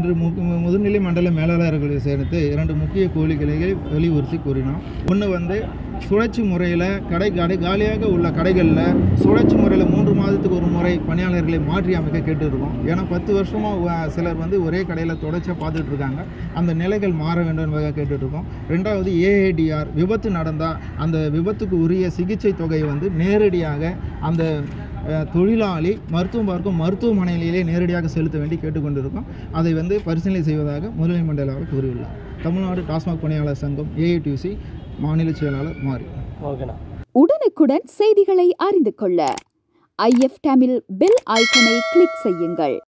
இன்று மு- முதுநிலை மண்டல மேலாளர்களை சேர்த்து இரண்டு முக்கிய கோரிக்கைகளை வலியுறுத்தி கூறினோம் ஒன்று வந்து சுழற்சி முறையில் கடை கடை காலியாக உள்ள கடைகளில் சுழற்சி முறையில் மூன்று மாதத்துக்கு ஒரு முறை பணியாளர்களை மாற்றி அமைக்க கேட்டுருக்கோம் ஏன்னா பத்து வருஷமாக சிலர் வந்து ஒரே கடையில் தொடர்ச்சியாக பார்த்துட்டு இருக்காங்க அந்த நிலைகள் மாற வேண்டும் என்பதாக கேட்டுட்ருக்கோம் ரெண்டாவது ஏஏடிஆர் விபத்து நடந்தால் அந்த விபத்துக்கு உரிய சிகிச்சை தொகையை வந்து நேரடியாக அந்த அஹ், தொழிலாளி மருத்துவம் பார்க்கும் மருத்துவமனையிலேயே நேரடியாக செலுத்த வேண்டி கேட்டுக்கொண்டிருக்கோம் அதை வந்து பரிசீலனை செய்வதாக முதன்மை மண்டலாளர் கூறியுள்ளார் தமிழ்நாடு டாஸ்மாக் பணியாளர் சங்கம் ஏஐடியூசி மாநில செயலாளர் மாறி ஓகேண்ணா உடனுக்குடன் செய்திகளை அறிந்து கொள்ள ஐஎஃப் தமிழ் பெல் ஐக்கனை கிளிக் செய்யுங்கள்